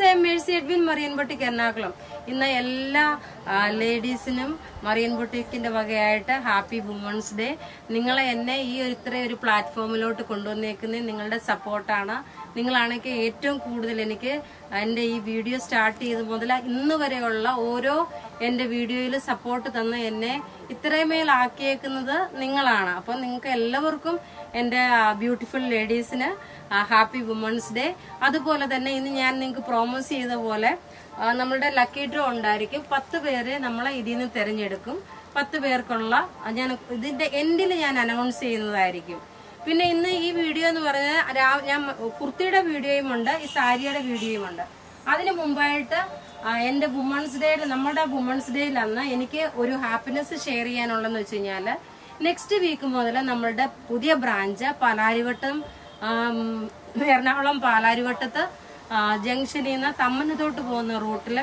I am Mercy Edwin Marian boutique Ernakulam ഇന്ന് എല്ലാ ലേഡീസിനും മറിയൻ ബൊട്ടിക്കിന്റെ വകയായിട്ട് ഹാപ്പി വുമൺസ് ഡേ നിങ്ങളെ എന്നെ ഈ ഒരു ഇത്രയും ഒരു പ്ലാറ്റ്ഫോമിലോട്ട് കൊണ്ടുവന്നേക്കുന്നത് നിങ്ങളുടെ സപ്പോർട്ടാണ് നിങ്ങളാണെങ്കിൽ ഏറ്റവും കൂടുതൽ എനിക്ക് എൻ്റെ ഈ വീഡിയോ സ്റ്റാർട്ട് ചെയ്ത് മുതൽ ഇന്ന് വരെയുള്ള ഓരോ എൻ്റെ വീഡിയോയിൽ സപ്പോർട്ട് തന്ന് എന്നെ ഇത്രയുമേലാക്കിയേക്കുന്നത് നിങ്ങളാണ് അപ്പം നിങ്ങൾക്ക് എല്ലാവർക്കും എൻ്റെ ബ്യൂട്ടിഫുൾ ലേഡീസിന് ഹാപ്പി വുമൺസ് ഡേ അതുപോലെ തന്നെ ഇന്ന് ഞാൻ നിങ്ങൾക്ക് പ്രോമോസ് ചെയ്ത പോലെ ആ, നമ്മളുടെ ലക്കി ഡ്രോ ഉണ്ടായിരിക്കും പത്ത് പേരെ നമ്മളെ ഇതിൽ നിന്ന് തിരഞ്ഞെടുക്കും പത്ത് പേർക്കുള്ള ആ, ഞാൻ ഇതിന്റെ എൻഡിൽ ഞാൻ അനൗൺസ് ചെയ്യുന്നതായിരിക്കും പിന്നെ ഇന്ന് ഈ വീഡിയോ എന്ന് പറഞ്ഞാൽ രാ- ഞാൻ കുർത്തിയുടെ വീഡിയോയും ഉണ്ട് ഈ സാരിയുടെ വീഡിയോയും ഉണ്ട് അതിന് മുമ്പായിട്ട് ആ, എന്റെ വുമൺസ് ഡേയിൽ നമ്മുടെ വുമൺസ് ഡേയിൽ അന്ന് എനിക്ക് ഒരു ഹാപ്പിനെസ് ഷെയർ ചെയ്യാനുള്ളതെന്ന് വെച്ച് കഴിഞ്ഞാല് നെക്സ്റ്റ് വീക്ക് മുതൽ നമ്മളുടെ പുതിയ ബ്രാഞ്ച് പാലാരിവട്ടം ആം, എറണാകുളം പാലാരിവട്ടത്ത് ആ, ജംഗ്ഷനിൽ നിന്ന് തമ്മനത്തോട്ട് പോകുന്ന റൂട്ടില്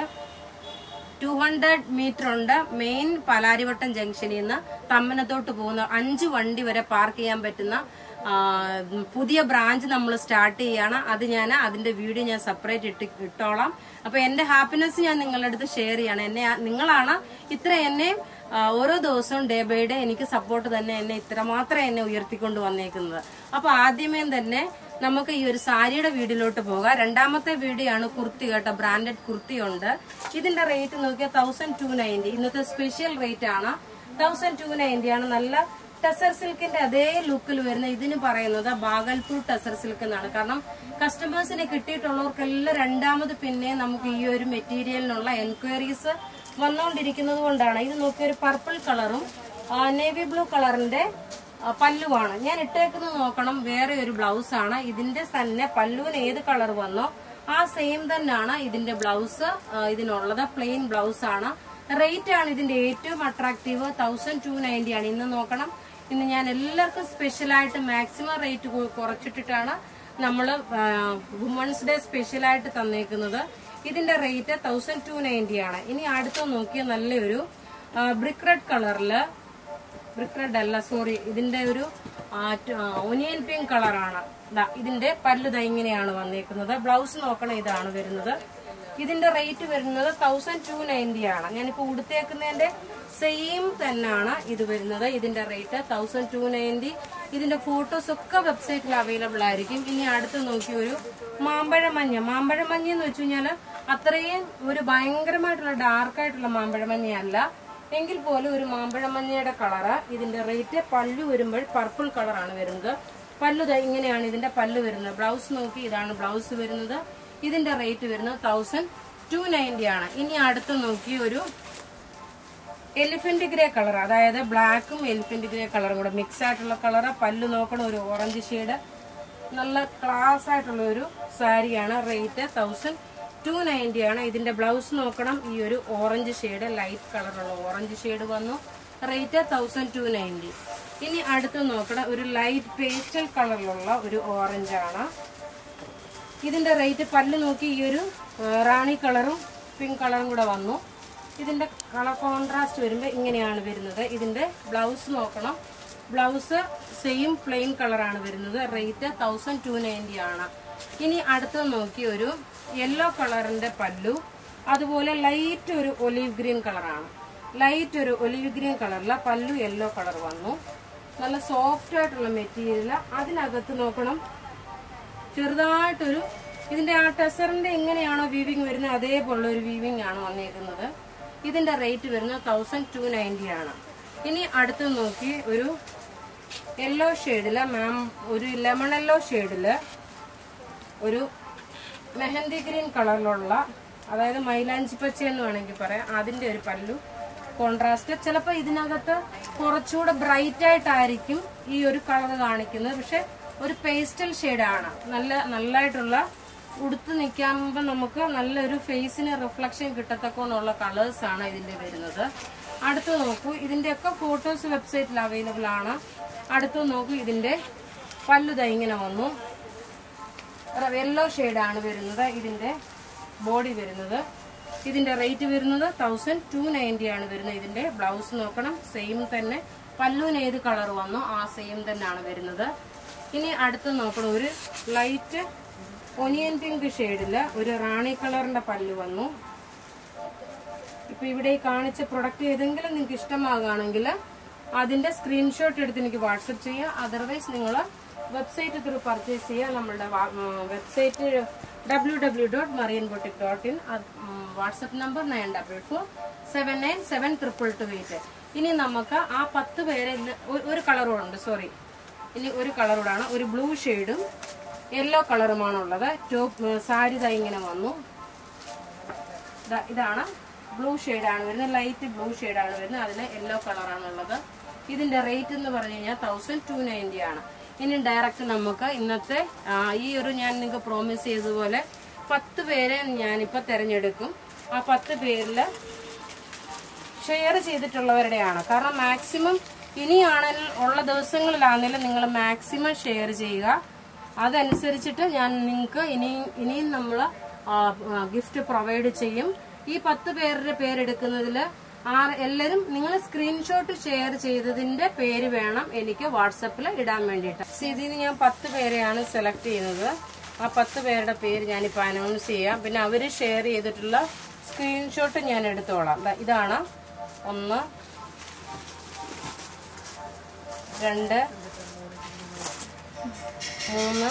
ടു ഹൺഡ്രഡ് മീറ്റർ ഉണ്ട് മെയിൻ പാലാരിവട്ടം ജംഗ്ഷനിൽ നിന്ന് തമ്മനത്തോട്ട് പോകുന്ന അഞ്ച് വണ്ടി വരെ പാർക്ക് ചെയ്യാൻ പറ്റുന്ന ആ, പുതിയ ബ്രാഞ്ച് നമ്മൾ സ്റ്റാർട്ട് ചെയ്യാണ് അത് ഞാൻ അതിന്റെ വീഡിയോ ഞാൻ സെപ്പറേറ്റ് ഇട്ട് ഇട്ടോളാം അപ്പൊ എന്റെ ഹാപ്പിനെസ് ഞാൻ നിങ്ങളുടെ അടുത്ത് ഷെയർ ചെയ്യാണ് എന്നെ നിങ്ങളാണ് ഇത്ര എന്നെ ആ, ഓരോ ദിവസവും ഡേ ബൈ ഡേ എനിക്ക് സപ്പോർട്ട് തന്നെ എന്നെ ഇത്രമാത്രം എന്നെ ഉയർത്തിക്കൊണ്ട് വന്നേക്കുന്നത് അപ്പൊ ആദ്യമേ തന്നെ നമുക്ക് ഈ ഒരു സാരിയുടെ വീഡിയോയിലോട്ട് പോകാം രണ്ടാമത്തെ വീഡിയോ ആണ് കുർത്തി കേട്ടോ ബ്രാൻഡഡ് കുർത്തി ഉണ്ട് ഇതിന്റെ റേറ്റ് നോക്കിയാൽ തൗസൻഡ് ടു നയൻറ്റി ഇന്നത്തെ സ്പെഷ്യൽ റേറ്റ് ആണ് തൗസൻഡ് ടു നയൻറ്റി ആണ് നല്ല ടെസർ സിൽക്കിന്റെ അതേ ലുക്കിൽ വരുന്ന ഇതിന് പറയുന്നത് ബാഗൽപൂർ ടെസർ സിൽക്ക് എന്നാണ് കാരണം കസ്റ്റമേഴ്സിനെ കിട്ടിയിട്ടുള്ളവർക്കെല്ലാം രണ്ടാമത് പിന്നെ നമുക്ക് ഈ ഒരു മെറ്റീരിയലിനുള്ള എൻക്വയറീസ് വന്നുകൊണ്ടിരിക്കുന്നത് കൊണ്ടാണ് ഇത് നോക്കിയ ഒരു പർപ്പിൾ കളറും നേവി ബ്ലൂ കളറിന്റെ ആ, പല്ലുവാണ് ഞാൻ ഇട്ടേക്കുന്നത് നോക്കണം വേറെ ഒരു ബ്ലൗസ് ആണ് ഇതിന്റെ തന്നെ പല്ലുവിന് ഏത് കളർ വന്നോ ആ സെയിം തന്നെയാണ് ഇതിന്റെ ബ്ലൗസ് ആ, ഇതിനുള്ളത് പ്ലെയിൻ ബ്ലൗസ് ആണ് റേറ്റ് ആണ് ഇതിന്റെ ഏറ്റവും അട്രാക്റ്റീവ് തൗസൻഡ് ടു നയൻറ്റി ആണ് ഇന്ന് നോക്കണം ഇന്ന് ഞാൻ എല്ലാവർക്കും സ്പെഷ്യലായിട്ട് മാക്സിമം റേറ്റ് കുറച്ചിട്ടിട്ടാണ് നമ്മൾ വുമൺസ് ഡേ സ്പെഷ്യലായിട്ട് തന്നേക്കുന്നത് ഇതിന്റെ റേറ്റ് തൗസൻഡ് ടു നയൻറ്റി ആണ് ഇനി അടുത്ത് നോക്കിയ നല്ലൊരു ബ്രിക്ക് റെഡ് കളറില് ബ്രിക്ക് റെഡ് അല്ല സോറി ഇതിന്റെ ഒരു ഒനിയൻ പിങ്ക് കളറാണ് ദാ ഇതിന്റെ പല്ല് ദാ ഇങ്ങനെയാണ് വന്നേക്കുന്നത് ബ്ലൗസ് നോക്കണം ഇതാണ് വരുന്നത് ഇതിന്റെ റേറ്റ് വരുന്നത് തൗസൻഡ് ടു നയൻറ്റി ആണ് ഞാനിപ്പോ ഉടുത്തേക്കുന്നതിന്റെ സെയിം തന്നെയാണ് ഇത് വരുന്നത് ഇതിന്റെ റേറ്റ് തൗസൻഡ് ടു നയൻറ്റി ഇതിന്റെ ഫോട്ടോസ് ഒക്കെ വെബ്സൈറ്റിൽ അവൈലബിൾ ആയിരിക്കും ഇനി അടുത്ത് നോക്കി ഒരു മാമ്പഴമഞ്ഞ മാമ്പഴമഞ്ഞ എന്ന് വെച്ച് കഴിഞ്ഞാൽ അത്രയും ഒരു ഭയങ്കരമായിട്ടുള്ള ഡാർക്കായിട്ടുള്ള മാമ്പഴമഞ്ഞയല്ല എങ്കിൽ പോലും ഒരു മാമ്പഴമഞ്ഞയുടെ കളറ് ഇതിന്റെ റേറ്റ് പല്ലു വരുമ്പോൾ പർപ്പിൾ കളറാണ് വരുന്നത് പല്ലു ദാ ഇങ്ങനെയാണ് ഇതിന്റെ പല്ലു വരുന്നത് ബ്ലൗസ് നോക്കി ഇതാണ് ബ്ലൗസ് വരുന്നത് ഇതിന്റെ റേറ്റ് വരുന്നത് തൗസൻഡ് ടു നയൻറ്റി ആണ് ഇനി അടുത്ത് നോക്കി ഒരു എലിഫന്റ് ഗ്രേ കളർ അതായത് ബ്ലാക്കും എലിഫന്റ് ഗ്രേ കളറും കൂടെ മിക്സ് ആയിട്ടുള്ള കളറ് പല്ല് നോക്കണം ഒരു ഓറഞ്ച് ഷെയ്ഡ് നല്ല ക്ലാസ് ആയിട്ടുള്ള ഒരു സാരിയാണ് റേറ്റ് തൗസൻഡ് ടു നയൻറ്റി ആണ് ഇതിന്റെ ബ്ലൗസ് നോക്കണം ഈ ഒരു ഓറഞ്ച് ഷെയ്ഡ് ലൈറ്റ് കളറുള്ള ഓറഞ്ച് ഷെയ്ഡ് വന്നു റേറ്റ് തൗസൻഡ് ടു നയൻറ്റി ഇനി അടുത്ത് നോക്കണം ഒരു ലൈറ്റ് പേസ്റ്റൽ കളറിലുള്ള ഒരു ഓറഞ്ച് ആണ് ഇതിന്റെ റേറ്റ് പല്ല് നോക്കി ഈ ഒരു ആ, റാണി കളറും പിങ്ക് കളറും കൂടെ വന്നു ഇതിന്റെ കളർ കോൺട്രാസ്റ്റ് വരുമ്പോൾ ഇങ്ങനെയാണ് വരുന്നത് ഇതിന്റെ ബ്ലൗസ് നോക്കണം ബ്ലൗസ് സെയിം പ്ലെയിൻ കളറാണ് വരുന്നത് റേറ്റ് തൗസൻഡ് ടു നയൻറ്റി ആണ് ഇനി അടുത്ത് നോക്കി ഒരു യെല്ലോ കളറിന്റെ പല്ലു അതുപോലെ ലൈറ്റ് ഒരു ഒലീവ് ഗ്രീൻ കളറാണ് ലൈറ്റ് ഒരു ഒലീവ് ഗ്രീൻ കളറിലെ പല്ലു യെല്ലോ കളർ വന്നു നല്ല സോഫ്റ്റ് ആയിട്ടുള്ള മെറ്റീരിയൽ അതിനകത്ത് നോക്കണം ചെറുതായിട്ടൊരു ഇതിന്റെ ആ ടെസറിന്റെ എങ്ങനെയാണോ വീവിങ് വരുന്നത് അതേപോലുള്ള ഒരു വീവിങ് ആണ് വന്നേക്കുന്നത് ഇതിന്റെ റേറ്റ് വരുന്നത് തൗസൻഡ് ടു നയൻറ്റി ആണ് ഇനി അടുത്ത് നോക്കി ഒരു യെല്ലോ ഷെയ്ഡില് മാം ഒരു ലെമൺ യെല്ലോ ഷെയ്ഡില് ഒരു മെഹന്തി ഗ്രീൻ കളറിലുള്ള അതായത് മൈലാഞ്ചി പച്ച എന്ന് വേണമെങ്കിൽ പറയാം അതിന്റെ ഒരു പല്ലു കോൺട്രാസ്റ്റ് ചിലപ്പോൾ ഇതിനകത്ത് കുറച്ചുകൂടെ ബ്രൈറ്റ് ആയിട്ടായിരിക്കും ഈ ഒരു കളർ കാണിക്കുന്നത് പക്ഷെ ഒരു പേസ്റ്റൽ ഷെയ്ഡാണ് നല്ല നല്ലതായിട്ടുള്ള ഉടുത്ത് നിൽക്കുമ്പോൾ നമുക്ക് നല്ലൊരു ഫേസിന് റിഫ്ലക്ഷൻ കിട്ടത്തക്കോന്നുള്ള കളേഴ്സ് ആണ് ഇതിന്റെ വരുന്നത് അടുത്ത് നോക്കൂ ഇതിന്റെയൊക്കെ ഫോട്ടോസ് വെബ്സൈറ്റിൽ അവൈലബിൾ ആണ് അടുത്ത് നോക്കൂ ഇതിന്റെ പല്ലു ദാ ഇങ്ങനെ വന്നു യെല്ലോ ആണ് വരുന്നത് ഇതിന്റെ ബോഡി വരുന്നത് ഇതിന്റെ റേറ്റ് വരുന്നത് തൗസൻഡ് ടു നയൻറ്റി ആണ് വരുന്നത് ഇതിന്റെ ബ്ലൗസ് നോക്കണം സെയിം തന്നെ പല്ലുവിന് ഏത് കളർ വന്നോ ആ സെയിം തന്നെയാണ് വരുന്നത് ഇനി അടുത്ത് നോക്കണം ഒരു ലൈറ്റ് ഒനിയൻ പിങ്ക് ഷെയ്ഡില് ഒരു റാണി കളറിന്റെ പല്ല് വന്നു ഇപ്പൊ ഇവിടെ ഈ കാണിച്ച പ്രൊഡക്റ്റ് ഏതെങ്കിലും നിങ്ങൾക്ക് ഇഷ്ടമാകുകയാണെങ്കിൽ അതിന്റെ സ്ക്രീൻഷോട്ട് എടുത്ത് എനിക്ക് വാട്സപ്പ് ചെയ്യുക അതർവൈസ് നിങ്ങൾ വെബ്സൈറ്റ് ത്രൂ പർച്ചേസ് ചെയ്യുക നമ്മളുടെ website W W dot Marian boutique dot in WhatsApp number nine double four seven nine seven triple two eight ഇനി നമുക്ക് ആ പത്ത് പേരെ ഇന്ന് ഒ- ഒരു കളറുണ്ട് സോറി ഇനി ഒരു കളറൂടാണ് ഒരു ബ്ലൂ ഷെയ്ഡും യെല്ലോ കളറുമാണുള്ളത് ടോപ്പ് സാരി ദാ ഇങ്ങനെ വന്നു ദാ ഇതാണ് ബ്ലൂ ആണ് വരുന്നത് ലൈറ്റ് ബ്ലൂ ആണ് വരുന്നത് അതിന് യെല്ലോ കളറാണ് ഉള്ളത് ഇതിന്റെ റേറ്റ് എന്ന് പറഞ്ഞു കഴിഞ്ഞാൽ തൗസൻഡ് ടു നയൻറ്റി ആണ് ഇനി ഡയറക്റ്റ് നമുക്ക് ഇന്നത്തെ ആ, ഈ ഒരു ഞാൻ നിങ്ങൾക്ക് പ്രോമിസ് ചെയ്തതുപോലെ പത്ത് പേരെ ഞാനിപ്പോൾ തിരഞ്ഞെടുക്കും ആ പത്ത് പേരിൽ ഷെയർ ചെയ്തിട്ടുള്ളവരുടെയാണ് കാരണം മാക്സിമം ഇനിയാണെങ്കിൽ ഉള്ള ദിവസങ്ങളിലാണെങ്കിലും നിങ്ങൾ മാക്സിമം ഷെയർ ചെയ്യുക അതനുസരിച്ചിട്ട് ഞാൻ നിങ്ങൾക്ക് ഇനി ഇനിയും നമ്മൾ ഗിഫ്റ്റ് പ്രൊവൈഡ് ചെയ്യും ഈ പത്ത് പേരുടെ പേരെടുക്കുന്നതിൽ ആറ് എല്ലാവരും നിങ്ങൾ സ്ക്രീൻഷോട്ട് ഷെയർ ചെയ്തതിന്റെ പേര് വേണം എനിക്ക് വാട്സപ്പിൽ ഇടാൻ വേണ്ടിയിട്ട് ഇതിൽ നിന്ന് ഞാൻ പത്ത് പേരെയാണ് സെലക്ട് ചെയ്യുന്നത് ആ പത്ത് പേരുടെ പേര് ഞാനിപ്പോൾ അനൗൺസ് ചെയ്യാം പിന്നെ അവർ ഷെയർ ചെയ്തിട്ടുള്ള സ്ക്രീൻഷോട്ട് ഞാൻ എടുത്തോളാം ദാ ഇതാണ് ഒന്ന് രണ്ട് മൂന്ന്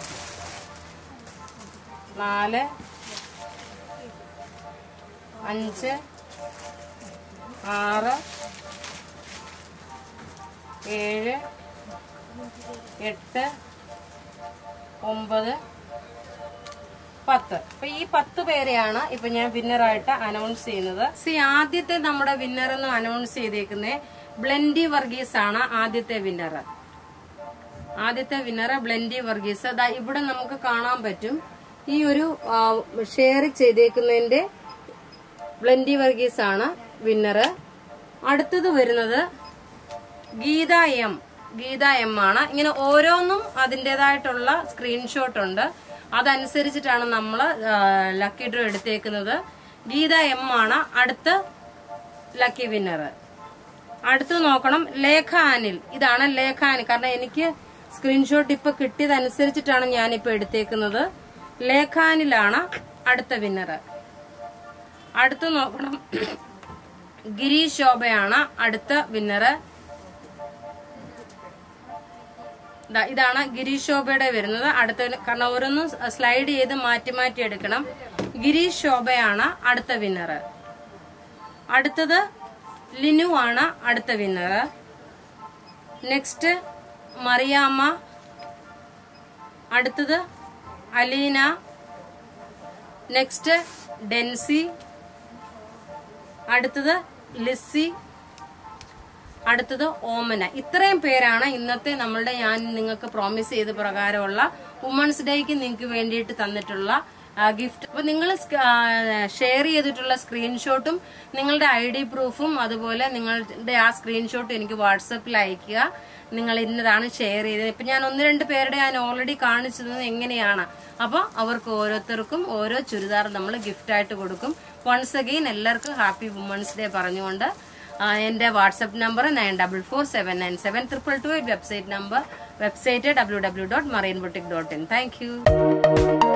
നാല് അഞ്ച് ആറ് ഏഴ് എട്ട് ഒമ്പത് പത്ത് അപ്പൊ ഈ പത്ത് പേരെയാണ് ഇപ്പൊ ഞാൻ വിന്നറായിട്ട് അനൗൺസ് ചെയ്യുന്നത് സി ആദ്യത്തെ നമ്മുടെ വിന്നർ എന്ന് അനൗൺസ് ചെയ്തേക്കുന്നത് ബ്ലെൻഡി വർഗീസ് ആണ് ആദ്യത്തെ വിന്നർ ആദ്യത്തെ വിന്നർ ബ്ലെൻഡി വർഗീസ് ദാ ഇവിടെ നമുക്ക് കാണാൻ പറ്റും ഈ ഒരു ഷെയർ ചെയ്തേക്കുന്നതിന്റെ ബ്ലെൻഡി വർഗീസ് ആണ് വിന്നർ അടുത്തത് വരുന്നത് ഗീത എം ഗീത എം ആണ് ഇങ്ങനെ ഓരോന്നും അതിൻ്റെതായിട്ടുള്ള സ്ക്രീൻഷോട്ട് ഉണ്ട് അതനുസരിച്ചിട്ടാണ് നമ്മൾ ലക്കി ഡ്രോ എടുത്തേക്കുന്നത് ഗീത എം ആണ് അടുത്ത ലക്കി വിന്നർ അടുത്ത് നോക്കണം ലേഖ അനിൽ ഇതാണ് ലേഖ അനിൽ കാരണം എനിക്ക് സ്ക്രീൻഷോട്ട് ഇപ്പൊ കിട്ടിയതനുസരിച്ചിട്ടാണ് ഞാനിപ്പോ എടുത്തേക്കുന്നത് ലേഖ അനിലാണ് അടുത്ത വിന്നർ അടുത്ത് നോക്കണം ഗിരീഷ് ശോഭയാണ് അടുത്ത വിന്നർ ഇതാണ് ഗിരീഷ് ശോഭയുടെ വരുന്നത് അടുത്ത കാരണം ഓരോന്നും സ്ലൈഡ് ചെയ്ത് മാറ്റി മാറ്റി എടുക്കണം ഗിരീഷ് ശോഭയാണ് അടുത്ത വിന്നർ അടുത്തത് ലിനു ആണ് അടുത്ത വിന്നർ നെക്സ്റ്റ് മറിയാമ്മ അടുത്തത് അലീന നെക്സ്റ്റ് ഡെൻസി അടുത്തത് ലിസ്സി അടുത്തത് ഓമന ഇത്രയും പേരാണ് ഇന്നത്തെ നമ്മളുടെ ഞാൻ നിങ്ങൾക്ക് പ്രോമിസ് ചെയ്ത പ്രകാരമുള്ള വുമൺസ് ഡേക്ക് നിങ്ങൾക്ക് വേണ്ടിയിട്ട് തന്നിട്ടുള്ള ഗിഫ്റ്റ് അപ്പൊ നിങ്ങൾ ഷെയർ ചെയ്തിട്ടുള്ള സ്ക്രീൻഷോട്ടും നിങ്ങളുടെ ഐ ഡി പ്രൂഫും അതുപോലെ നിങ്ങളുടെ ആ സ്ക്രീൻഷോട്ട് എനിക്ക് വാട്സപ്പിൽ അയക്കുക നിങ്ങൾ ഇന്നതാണ് ഷെയർ ചെയ്തത് ഇപ്പൊ ഞാൻ ഒന്ന് രണ്ട് പേരുടെ ഞാൻ ഓൾറെഡി കാണിച്ചത് എങ്ങനെയാണ് അപ്പോൾ അവർക്ക് ഓരോരുത്തർക്കും ഓരോ ചുരിദാർ നമ്മൾ ഗിഫ്റ്റ് ആയിട്ട് കൊടുക്കും വൺസ് അഗെയിൻ എല്ലാവർക്കും ഹാപ്പി വുമൺസ് ഡേ പറഞ്ഞുകൊണ്ട് ആ, എന്റെ WhatsApp number nine double four seven nine seven triple two eight website number website W W dot marine boutique dot in thank U